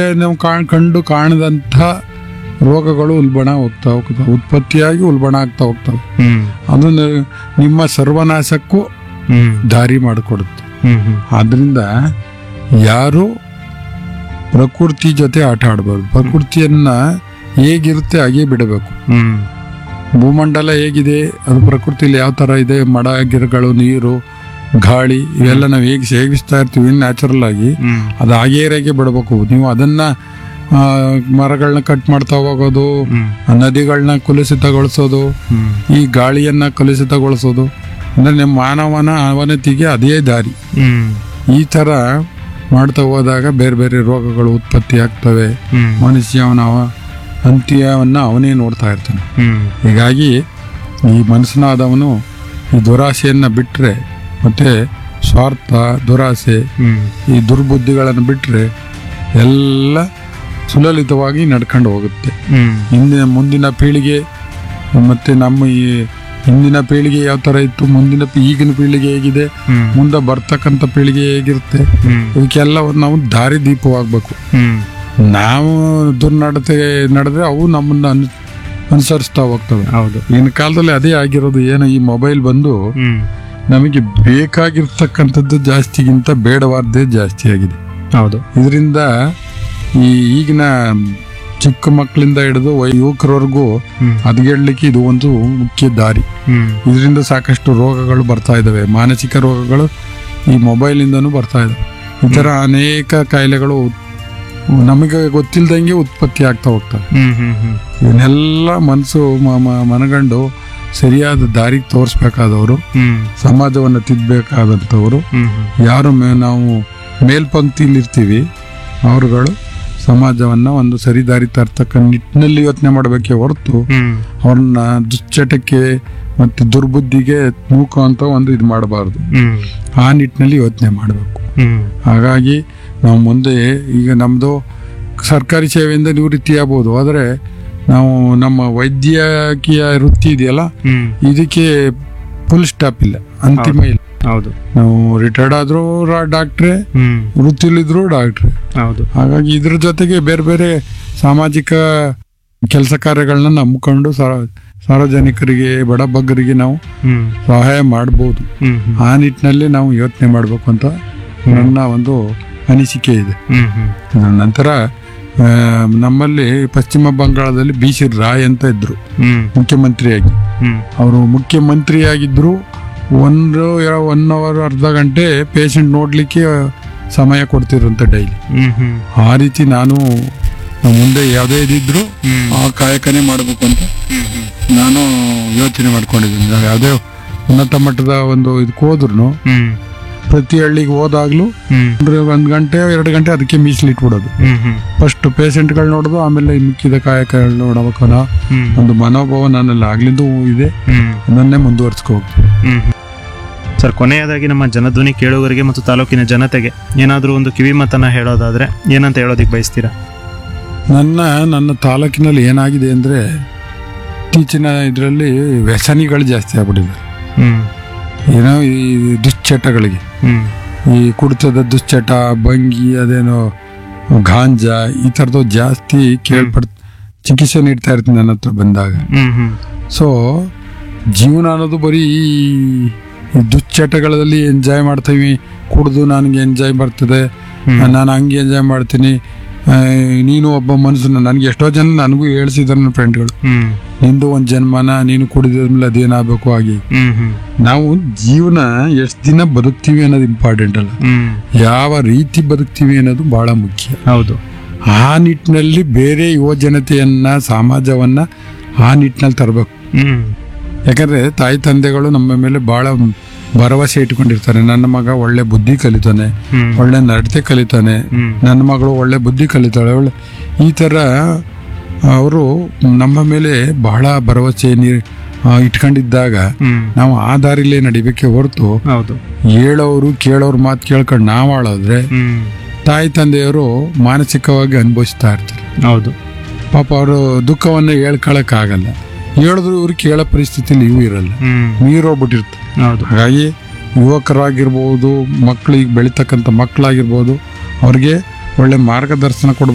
ನಾವು ಕಾಣ್ ಕಂಡು ಕಾಣದಂಥ ರೋಗಗಳು ಉಲ್ಬಣ ಹೋಗ್ತಾ ಹೋಗ್ತವೆ ಉತ್ಪತ್ತಿಯಾಗಿ ಉಲ್ಬಣ ಆಗ್ತಾ ಹೋಗ್ತವೆ ಹ್ಮ್ ಅದನ್ನು ನಿಮ್ಮ ಸರ್ವನಾಶಕ್ಕೂ ಹ್ಮ್ ದಾರಿ ಮಾಡಿಕೊಡುತ್ತೆ ಹ್ಮ್ ಹ್ಮ್ ಆದ್ರಿಂದ ಯಾರು ಪ್ರಕೃತಿ ಜೊತೆ ಆಟ ಆಡ್ಬಾರ್ದು ಪ್ರಕೃತಿಯನ್ನ ಹೇಗಿರುತ್ತೆ ಹಾಗೆ ಬಿಡಬೇಕು ಹ್ಮ್ ಭೂಮಂಡಲ ಹೇಗಿದೆ ಅದು ಪ್ರಕೃತಿಯಲ್ಲಿ ಯಾವ ತರ ಇದೆ ಮಡ ಗಿಡಗಳು ನೀರು ಗಾಳಿ ಇವೆಲ್ಲ ನಾವು ಹೇಗೆ ಸೇವಿಸ್ತಾ ಇರ್ತೀವಿ ನ್ಯಾಚುರಲ್ ಆಗಿ ಹ್ಮ್ ಅದು ಹಾಗೆ ಇರಾಗೆ ಬಿಡಬೇಕು ನೀವು ಅದನ್ನ ಆ, ಮರಗಳನ್ನ ಕಟ್ ಮಾಡ್ತಾ ಹೋಗೋದು ಹ್ಮ್ ನದಿಗಳನ್ನ ಕಲುಷಿತಗೊಳಿಸೋದು ಹ್ಮ್ ಈ ಗಾಳಿಯನ್ನ ಕಲುಷಿತಗೊಳಿಸೋದು ಅಂದ್ರೆ ನಿಮ್ಮ ಮಾನವನ ಅವನತಿಗೆ ಅದೇ ದಾರಿ ಹ್ಮ್ ಈ ತರ ಮಾಡ್ತಾ ಹೋದಾಗ ಬೇರೆ ಬೇರೆ ರೋಗಗಳು ಉತ್ಪತ್ತಿ ಆಗ್ತವೆ ಹ್ಮ್ ಮನುಷ್ಯವನ ಅವ ಅಂತ್ಯವನ್ನ ಅವನೇ ನೋಡ್ತಾ ಇರ್ತಾನೆ ಹ್ಮ್ ಹೀಗಾಗಿ ಈ ಮನಸ್ಸನಾದವನು ಈ ದುರಾಸೆಯನ್ನ ಬಿಟ್ರೆ ಮತ್ತೆ ಸ್ವಾರ್ಥ ದುರಾಸೆ ಹ್ಮ್ ಈ ದುರ್ಬುದ್ಧಿಗಳನ್ನು ಬಿಟ್ರೆ ಎಲ್ಲ ಸುಲಲಿತವಾಗಿ ನಡ್ಕೊಂಡು ಹೋಗುತ್ತೆ ಹ್ಮ್ ಹಿಂದಿನ ಮುಂದಿನ ಪೀಳಿಗೆ ಮತ್ತೆ ನಮ್ಮ ಈ ಹಿಂದಿನ ಪೀಳಿಗೆ ಯಾವ ತರ ಇತ್ತು ಮುಂದಿನ ಪೀ- ಈಗಿನ ಪೀಳಿಗೆ ಹೇಗಿದೆ ಹ್ಮ್ ಮುಂದೆ ಬರ್ತಕ್ಕಂಥ ಪೀಳಿಗೆ ಹೇಗಿರುತ್ತೆ ಹ್ಮ್ ಇವಕ್ಕೆಲ್ಲ ನಾವು ದಾರಿದೀಪವಾಗಬೇಕು ಹ್ಮ್ ನಾವು ದುರ್ನಡತೆ ನಡೆದ್ರೆ ಅವು ನಮ್ಮನ್ನ ಅನು ಅನುಸರಿಸ್ತಾ ಹೋಗ್ತವೆ ಹೌದು ಈಗಿನ ಕಾಲದಲ್ಲಿ ಅದೇ ಆಗಿರೋದು ಏನು ಈ ಮೊಬೈಲ್ ಬಂದು ಹ್ಮ್ ನಮಗೆ ಬೇಕಾಗಿರ್ತಕ್ಕಂಥದ್ದು ಜಾಸ್ತಿಗಿಂತ ಬೇಡವಾದ್ದೇ ಜಾಸ್ತಿ ಆಗಿದೆ ಹೌದು ಇದರಿಂದ ಈ ಈಗಿನ ಚಿಕ್ಕ ಮಕ್ಕಳಿಂದ ಹಿಡಿದು ವೈ- ಯುವಕರವರೆಗೂ ಹ್ಮ್ ಹದಗೆಡ್ಲಿಕ್ಕೆ ಇದು ಒಂದು ಮುಖ್ಯ ದಾರಿ ಹ್ಮ್ ಇದರಿಂದ ಸಾಕಷ್ಟು ರೋಗಗಳು ಬರ್ತಾ ಇದ್ದಾವೆ ಮಾನಸಿಕ ರೋಗಗಳು ಈ ಮೊಬೈಲಿಂದನೂ ಬರ್ತಾ ಇದಾವೆ ಈ ಥರ ಅನೇಕ ಕಾಯಿಲೆಗಳು ನಮಗೆ ಗೊತ್ತಿಲ್ದಂಗೆ ಉತ್ಪತ್ತಿ ಆಗ್ತಾ ಹೋಗ್ತವೆ ಹ್ಮ್ ಹ್ಮ್ ಹ್ಮ್ ಇವನ್ನೆಲ್ಲ ಮನಸ್ಸು ಮ- ಮ- ಮನಗಂಡು ಸರಿಯಾದ ದಾರಿಗೆ ತೋರಿಸ್ಬೇಕಾದವರು ಹ್ಮ್ ಸಮಾಜವನ್ನು ತಿದ್ದಬೇಕಾದಂಥವರು ಹ್ಮ್ ಹ್ಮ್ ಯಾರು ಮೇ ನಾವು ಮೇಲ್ಪಂಕ್ತಿಲಿ ಇರ್ತೀವಿ ಅವರುಗಳು ಸಮಾಜವನ್ನ ಒಂದು ಸರಿ ದಾರಿ ತರ್ತಕ್ಕ ನಿಟ್ಟಿನಲ್ಲಿ ಯೋಚನೆ ಮಾಡಬೇಕೇ ಹೊರತು ಹ್ಮ್ ಅವ್ರನ್ನ ದುಶ್ಚಟಕ್ಕೆ ಮತ್ತೆ ದುರ್ಬುದ್ಧಿಗೆ ನೂಕುವಂತ ಒಂದು ಇದು ಮಾಡಬಾರ್ದು ಹ್ಮ್ ಆ ನಿಟ್ಟಿನಲ್ಲಿ ಯೋಚನೆ ಮಾಡಬೇಕು ಹ್ಮ್ ಹಾಗಾಗಿ ನಾವು ಮುಂದೆ ಈಗ ನಮ್ಮದು ಸರ್ಕಾರಿ ಸೇವೆಯಿಂದ ನಿವೃತ್ತಿ ಆಗ್ಬೋದು ಆದರೆ ನಾವು ನಮ್ಮ ವೈದ್ಯಕೀಯ ವೃತ್ತಿ ಇದೆಯಲ್ಲ ಹ್ಮ್ ಇದಕ್ಕೆ ಫುಲ್ ಸ್ಟಾಪ್ ಇಲ್ಲ ಅಂತಿಮ ಇಲ್ಲ ಹೌದು ನಾವು ರಿಟೈರ್ಡ್ ಆದ್ರೂ ಡಾಕ್ಟ್ರೇ ಹ್ಮ್ ವೃತ್ತಿಲಿದ್ರು ಡಾಕ್ಟ್ರೇ ಹೌದು ಹಾಗಾಗಿ ಇದ್ರ ಜೊತೆಗೆ ಬೇರೆ ಬೇರೆ ಸಾಮಾಜಿಕ ಕೆಲಸ ಕಾರ್ಯಗಳನ್ನ ನಂಬಿಕೊಂಡು ಸಾರ- ಸಾರ್ವಜನಿಕರಿಗೆ ಬಡಬಗ್ಗರಿಗೆ ನಾವು ಹ್ಮ್ ಸಹಾಯ ಮಾಡ್ಬೋದು ಹ್ಮ್ ಹ್ಮ್ ಆ ನಿಟ್ಟಿನಲ್ಲಿ ನಾವು ಯೋಚನೆ ಮಾಡಬೇಕು ಅಂತ ನನ್ನ ಒಂದು ಅನಿಸಿಕೆ ಇದೆ ಹ್ಮ್ ಹ್ಮ್ ನಂತರ ಆ, ನಮ್ಮಲ್ಲಿ ಪಶ್ಚಿಮ ಬಂಗಾಳದಲ್ಲಿ ಬಿ ಸಿ ರಾಯ್ ಅಂತ ಇದ್ರು ಹ್ಮ್ ಮುಖ್ಯಮಂತ್ರಿಯಾಗಿ ಹ್ಮ್ ಅವರು ಮುಖ್ಯಮಂತ್ರಿಯಾಗಿದ್ರು ಒಂದು ಒನ್ ಅವರ್ ಅರ್ಧ ಗಂಟೆ ಪೇಷಂಟ್ ನೋಡ್ಲಿಕ್ಕೆ ಸಮಯ ಕೊಡ್ತಿರಂತೆ ಡೈಲಿ ಹ್ಮ್ ಹ್ಮ್ ಆ ರೀತಿ ನಾನು ಮುಂದೆ ಯಾವುದೇ ಇದಿದ್ರು ಹ್ಮ್ ಆ ಕಾಯಕನೇ ಮಾಡಬೇಕು ಅಂತ ಹ್ಮ್ ಹ್ಮ್ ನಾನು ಯೋಚನೆ ಮಾಡ್ಕೊಂಡಿದ್ದೀನಿ ನಾವು ಯಾವುದೇ ಉನ್ನತ ಮಟ್ಟದ ಒಂದು ಇದಕ್ಕೆ ಹೋದ್ರು ಹ್ಮ್ ಪ್ರತಿ ಹಳ್ಳಿಗೆ ಹೋದಾಗ್ಲೂ ಹ್ಮ್ ಒಂದು ಒಂದು ಗಂಟೆ ಎರಡು ಗಂಟೆ ಅದಕ್ಕೆ ಮೀಸಲಿಟ್ಬಿಡೋದು ಹ್ಮ್ ಹ್ಮ್ ಫಸ್ಟ್ ಪೇಷಂಟ್ಗಳು ನೋಡೋದು ಆಮೇಲೆ ಈ ಮಿಕ್ಕಿದ ಕಾಯಕಗಳು ನೋಡಬೇಕು ಅನ್ನೋ ಹ್ಮ್ ಒಂದು ಮನೋಭಾವ ನನ್ನಲ್ಲಿ ಆಗ್ಲಿಂದ ಇದೆ ಹ್ಮ್ ಅದನ್ನೇ ಮುಂದುವರ್ಸ್ಕೊ ಹೋಗ್ತೀನಿ ಹ್ಮ್ ಸರ್ ಕೊನೆಯದಾಗಿ ನಮ್ಮ ಜನಧ್ವನಿ ಕೇಳುಗರಿಗೆ ಮತ್ತು ತಾಲೂಕಿನ ಜನತೆಗೆ ಏನಾದರೂ ಒಂದು ಕಿವಿ ಮಾತನ್ನ ಹೇಳೋದಾದ್ರೆ ಏನಂತ ಹೇಳೋದಿಕ್ ಬಯಸ್ತೀರಾ ನನ್ನ ನನ್ನ ತಾಲೂಕಿನಲ್ಲಿ ಏನಾಗಿದೆ ಅಂದರೆ ಇತ್ತೀಚಿನ ಇದರಲ್ಲಿ ವ್ಯಸನಿಗಳು ಜಾಸ್ತಿ ಆಗ್ಬಿಟ್ಟಿದ್ದಾರೆ ಹ್ಮ್ ಏನೋ ಈ ದುಶ್ಚಟಗಳಿಗೆ ಹ್ಮ್ ಈ ಕುಡಿತದ ದುಶ್ಚಟ ಬಂಗಿ ಅದೇನೋ ಗಾಂಜಾ ಈ ಥರದ್ದು ಜಾಸ್ತಿ ಕೇಳ್ಪಡ್ ಚಿಕಿತ್ಸೆ ನೀಡ್ತಾ ಇರ್ತೀನಿ ನನ್ನ ಹತ್ರ ಬಂದಾಗ ಹ್ಮ್ ಹ್ಮ್ ಸೊ ಜೀವನ ಅನ್ನೋದು ಬರೀ ಈ ಈ ದುಶ್ಚಟಗಳಲ್ಲಿ ಎಂಜಾಯ್ ಮಾಡ್ತೀವಿ ಕುಡಿದು ನನಗೆ ಎಂಜಾಯ್ ಬರ್ತದೆ ಹ್ಮ್. ನಾನು ಹಂಗೆ ಎಂಜಾಯ್ ಮಾಡ್ತೀನಿ ಆ, ನೀನು ಒಬ್ಬ ಮನುಷ್ಯನ ನನಗೆ ಎಷ್ಟೋ ಜನ ನನಗೂ ಹೇಳ್ಸಿದ್ದಾರೆ ನನ್ನ ಫ್ರೆಂಡ್ಗಳು ಹ್ಮ್ ನಿಂದು ಒಂದು ಜನ್ಮನ ನೀನು ಕುಡಿದ್ಮೇಲೆ ಅದೇನಾಗಬೇಕು ಹಾಗೆ ಹ್ಮ್ ಹ್ಮ್ ನಾವು ಜೀವನ ಎಷ್ಟು ದಿನ ಬದುಕ್ತೀವಿ ಅನ್ನೋದು ಇಂಪಾರ್ಟೆಂಟ್ ಅಲ್ಲ ಹ್ಮ್ ಯಾವ ರೀತಿ ಬದುಕ್ತೀವಿ ಅನ್ನೋದು ಬಹಳ ಮುಖ್ಯ ಹೌದು ಆ ನಿಟ್ಟಿನಲ್ಲಿ ಬೇರೆ ಯುವ ಜನತೆಯನ್ನ ಸಮಾಜವನ್ನ ಆ ನಿಟ್ಟಿನಲ್ಲಿ ತರಬೇಕು ಹ್ಮ್ ಯಾಕಂದ್ರೆ ತಾಯಿ ತಂದೆಗಳು ನಮ್ಮ ಮೇಲೆ ಬಹಳ ಭರವಸೆ ಇಟ್ಕೊಂಡಿರ್ತಾರೆ ನನ್ನ ಮಗ ಒಳ್ಳೆ ಬುದ್ಧಿ ಕಲಿತಾನೆ ಹ್ಮ್ ಒಳ್ಳೆ ನಡತೆ ಕಲಿತಾನೆ ಹ್ಮ್ ನನ್ನ ಮಗಳು ಒಳ್ಳೆ ಬುದ್ಧಿ ಕಲಿತಾಳೆ ಒಳ್ಳೆ ಈ ಥರ ಅವರು ನಮ್ಮ ಮೇಲೆ ಬಹಳ ಭರವಸೆ ನೀ- ಆ, ಇಟ್ಕೊಂಡಿದ್ದಾಗ ಹ್ಮ್ ನಾವು ಆ ದಾರಿಲೇ ನಡಿಬೇಕೆ ಹೊರತು ಹೌದು ಹೇಳೋರು ಕೇಳೋರು ಮಾತು ಕೇಳ್ಕೊಂಡು ನಾವು ಆಳೋದ್ರೆ ಹ್ಮ್ ತಾಯಿ ತಂದೆಯವರು ಮಾನಸಿಕವಾಗಿ ಅನುಭವಿಸ್ತಾ ಇರ್ತಾರೆ ಹೌದು ಪಾಪ ಅವರು ದುಃಖವನ್ನು ಹೇಳ್ಕೊಳಕ್ಕಾಗಲ್ಲ ಹೇಳಿದ್ರು ಇವ್ರು ಕೇಳೋ ಪರಿಸ್ಥಿತಿಲಿ ಇವು ಇರಲ್ಲ ಹ್ಮ್ ಮೀರೋಗ್ಬಿಟ್ಟಿರ್ತಾರೆ ಹೌದು ಹಾಗಾಗಿ ಯುವಕರಾಗಿರ್ಬೋದು ಮಕ್ಕಳಿಗೆ ಬೆಳೀತಕ್ಕಂಥ ಮಕ್ಕಳಾಗಿರ್ಬೋದು ಅವ್ರಿಗೆ ಒಳ್ಳೆ ಮಾರ್ಗದರ್ಶನ ಕೊಡ್ಬೇಕು